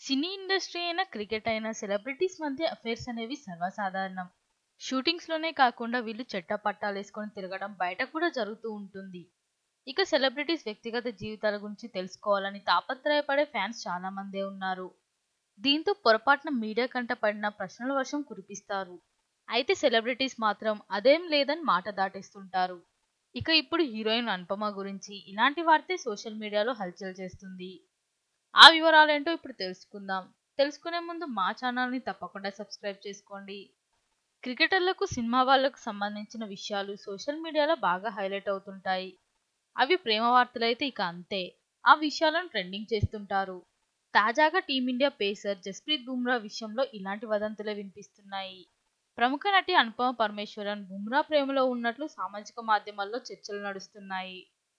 సినీ industry అయినా cricket అయినా celebrities మధ్య అఫైర్స్ అనేవి సర్వసాధారణం షూటింగ్స్ లోనే కాకుండా వీళ్ళు చెట్ట పట్టాలేసుకొని తిరగడం బయట కూడా జరుగుతూ ఉంటుంది ఇక సెలబ్రిటీస్ వ్యక్తిగత జీవితాల గురించి తెలుసుకోవాలని తాపత్రయపడే ఫ్యాన్స్ చాలా మందే ఉన్నారు దీంతో పొరపాటున మీడియా కంట పడిన ప్రశ్నల వర్షం కురిపిస్తారు అయితే సెలబ్రిటీస్ మాత్రం అదేం లేదని మాట దాటేస్తుంటారు ఇక ఇప్పుడు హీరోయిన్ అనుపమ గురించి ఇలాంటి వార్తే సోషల్ మీడియాలో హల్చల్ చేస్తుంది ఆ వివరాలేంటో ఇప్పుడు తెలుసుకుందాం తెలుసుకునే ముందు మా ఛానల్ని తప్పకుండా సబ్స్క్రైబ్ చేసుకోండి క్రికెటర్లకు సినిమా వాళ్లకు సంబంధించిన విషయాలు సోషల్ మీడియాలో బాగా హైలైట్ అవుతుంటాయి అవి ప్రేమ వార్తలైతే ఇక అంతే ఆ విషయాలను ట్రెండింగ్ చేస్తుంటారు తాజాగా టీమిండియా పేసర్ జస్ప్రీత్ బుమ్రా విషయంలో ఇలాంటి వదంతులే వినిపిస్తున్నాయి ప్రముఖ నటి అనుపమ పరమేశ్వరన్ బుమ్రా ప్రేమలో ఉన్నట్లు సామాజిక మాధ్యమాల్లో చర్చలు నడుస్తున్నాయి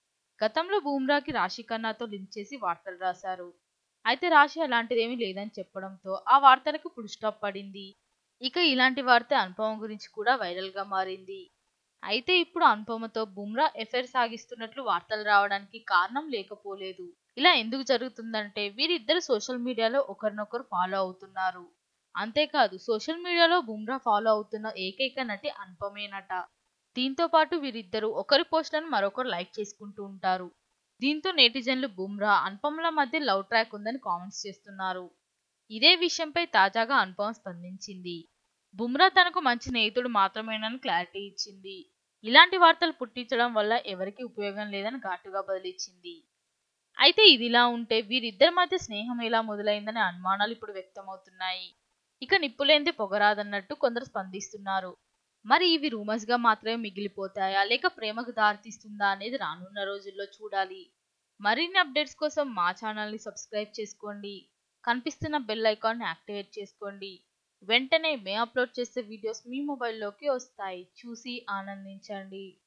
గతంలో బుమ్రాకి రాశి ఖన్నాతో లింక్ చేసి వార్తలు రాశారు అయితే రాశి అలాంటిదేమీ లేదని చెప్పడంతో ఆ వార్తలకు ఫుల్ స్టాప్ పడింది ఇక ఇలాంటి వార్త అనుపమ గురించి కూడా వైరల్ గా మారింది అయితే ఇప్పుడు అనుపమతో బుమ్రా ఎఫైర్ సాగిస్తున్నట్లు వార్తలు రావడానికి కారణం లేకపోలేదు ఇలా ఎందుకు జరుగుతుందంటే వీరిద్దరు సోషల్ మీడియాలో ఒకరినొకరు ఫాలో అవుతున్నారు అంతేకాదు సోషల్ మీడియాలో బుమ్రా ఫాలో అవుతున్న ఏకైక నటి అనుపమేనట దీంతో పాటు వీరిద్దరూ ఒకరి పోస్టులను మరొకరు లైక్ చేసుకుంటూ ఉంటారు దీంతో నెటిజన్లు బుమ్రా అనుపమల మధ్య లవ్ ట్రాక్ ఉందని కామెంట్స్ చేస్తున్నారు ఇదే విషయంపై తాజాగా అనుపమ స్పందించింది బుమ్రా తనకు మంచి స్నేహితుడు మాత్రమేనని క్లారిటీ ఇచ్చింది ఇలాంటి వార్తలు పుట్టించడం వల్ల ఎవరికి ఉపయోగం లేదని ఘాటుగా బదిలిచ్చింది అయితే ఇదిలా ఉంటే వీరిద్దరి మధ్య స్నేహం ఎలా మొదలైందనే అనుమానాలు ఇప్పుడు వ్యక్తమవుతున్నాయి ఇక నిప్పులేంది పొగరాదన్నట్టు కొందరు స్పందిస్తున్నారు మరి ఇవి రూమర్స్ గా మాత్రమే మిగిలిపోతాయా లేక ప్రేమకు దారితీస్తుందా అనేది రానున్న రోజుల్లో చూడాలి మరిన్ని అప్డేట్స్ కోసం మా ఛానల్ని సబ్స్క్రైబ్ చేసుకోండి కనిపిస్తున్న బెల్ ఐకాన్ని యాక్టివేట్ చేసుకోండి వెంటనే మేము అప్లోడ్ చేసే వీడియోస్ మీ మొబైల్లోకి వస్తాయి చూసి ఆనందించండి